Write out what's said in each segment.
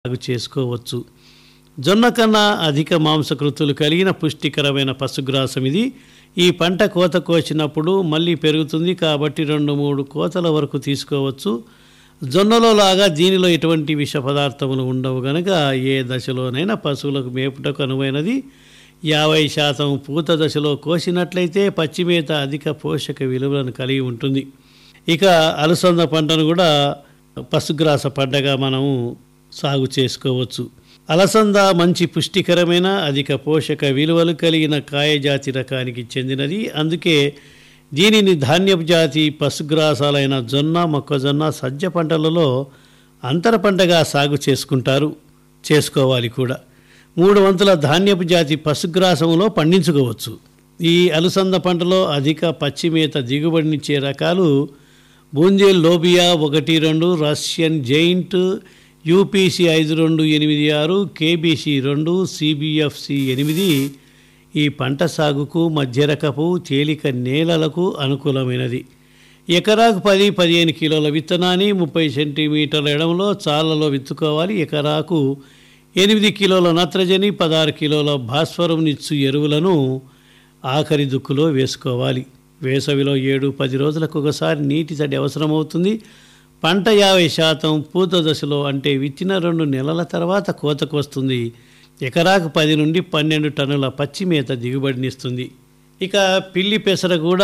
సాగు చేసుకోవచ్చు జొన్న కన్నా అధిక మాంసకృతులు కలిగిన పుష్టికరమైన పశుగ్రాసం ఇది ఈ పంట కోత కోసినప్పుడు మళ్ళీ పెరుగుతుంది కాబట్టి రెండు మూడు కోతల వరకు తీసుకోవచ్చు జొన్నలో లాగా దీనిలో ఎటువంటి విష పదార్థములు ఉండవు గనక ఏ దశలోనైనా పశువులకు మేపుటకు అనువైనది యాభై శాతం పూత దశలో కోసినట్లయితే పచ్చిమేత అధిక పోషక విలువలను కలిగి ఉంటుంది ఇక అలసంద పంటను కూడా పశుగ్రాస పంటగా మనము సాగు చేసుకోవచ్చు అలసంద మంచి పుష్టికరమైన అధిక పోషక విలువలు కలిగిన కాయజాతి రకానికి చెందినది అందుకే దీనిని ధాన్యపు జాతి పశుగ్రాసాలైన జొన్న మొక్కజొన్న సజ్జ పంటలలో అంతర పంటగా సాగు చేసుకుంటారు చేసుకోవాలి కూడా మూడు వంతుల ధాన్యపు జాతి పశుగ్రాసంలో పండించుకోవచ్చు ఈ అలసంద పంటలో అధిక పచ్చిమేత దిగుబడినిచ్చే రకాలు బూందేల్ లోబియా ఒకటి రెండు రష్యన్ జైంట్ యూపీసీ ఐదు రెండు ఎనిమిది ఆరు కేబీసీ రెండు సిబిఎఫ్సి ఎనిమిది ఈ పంట సాగుకు మధ్యరకపు తేలిక నేలలకు అనుకూలమైనది ఎకరాకు పది పదిహేను కిలోల విత్తనాన్ని ముప్పై సెంటీమీటర్ల ఎడంలో చాలలో విత్తుకోవాలి ఎకరాకు ఎనిమిది కిలోల నత్రజని పదహారు కిలోల భాస్వరం నిచ్చు ఎరువులను ఆఖరి దుక్కులో వేసుకోవాలి వేసవిలో ఏడు పది రోజులకు ఒకసారి నీటి తడి అవసరమవుతుంది పంట యాభై శాతం పూత దశలో అంటే విత్తిన రెండు నెలల తర్వాత కోతకు వస్తుంది ఎకరాకు పది నుండి పన్నెండు టన్నుల పచ్చి మేత దిగుబడినిస్తుంది ఇక పిల్లి పెసర కూడా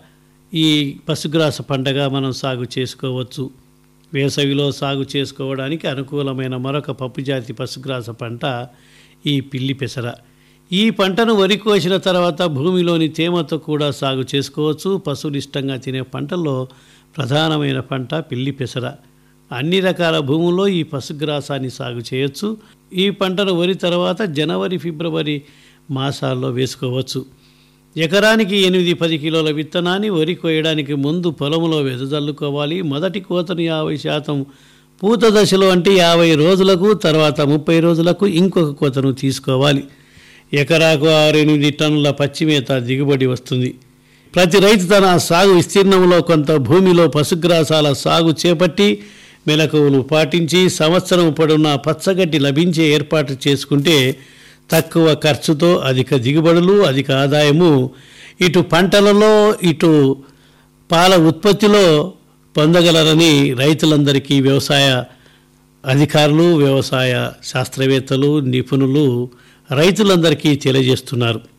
ఈ పశుగ్రాస పంటగా మనం సాగు చేసుకోవచ్చు వేసవిలో సాగు చేసుకోవడానికి అనుకూలమైన మరొక పప్పుజాతి పశుగ్రాస పంట ఈ పిల్లి పెసర ఈ పంటను వరి కోసిన తర్వాత భూమిలోని తేమతో కూడా సాగు చేసుకోవచ్చు పశువులు ఇష్టంగా తినే పంటల్లో ప్రధానమైన పంట పిల్లి పెసర అన్ని రకాల భూముల్లో ఈ పశుగ్రాసాన్ని సాగు చేయొచ్చు ఈ పంటను వరి తర్వాత జనవరి ఫిబ్రవరి మాసాల్లో వేసుకోవచ్చు ఎకరానికి ఎనిమిది పది కిలోల విత్తనాన్ని వరి కోయడానికి ముందు పొలంలో వెదజల్లుకోవాలి మొదటి కోతను యాభై శాతం పూత దశలో అంటే యాభై రోజులకు తర్వాత ముప్పై రోజులకు ఇంకొక కోతను తీసుకోవాలి ఎకరాకు ఆరు ఎనిమిది టన్నుల పచ్చిమేత దిగుబడి వస్తుంది ప్రతి రైతు తన సాగు విస్తీర్ణంలో కొంత భూమిలో పశుగ్రాసాల సాగు చేపట్టి మెలకువలు పాటించి సంవత్సరం పొడవునా పచ్చగడ్డి లభించే ఏర్పాటు చేసుకుంటే తక్కువ ఖర్చుతో అధిక దిగుబడులు అధిక ఆదాయము ఇటు పంటలలో ఇటు పాల ఉత్పత్తిలో పొందగలరని రైతులందరికీ వ్యవసాయ అధికారులు వ్యవసాయ శాస్త్రవేత్తలు నిపుణులు రైతులందరికీ తెలియజేస్తున్నారు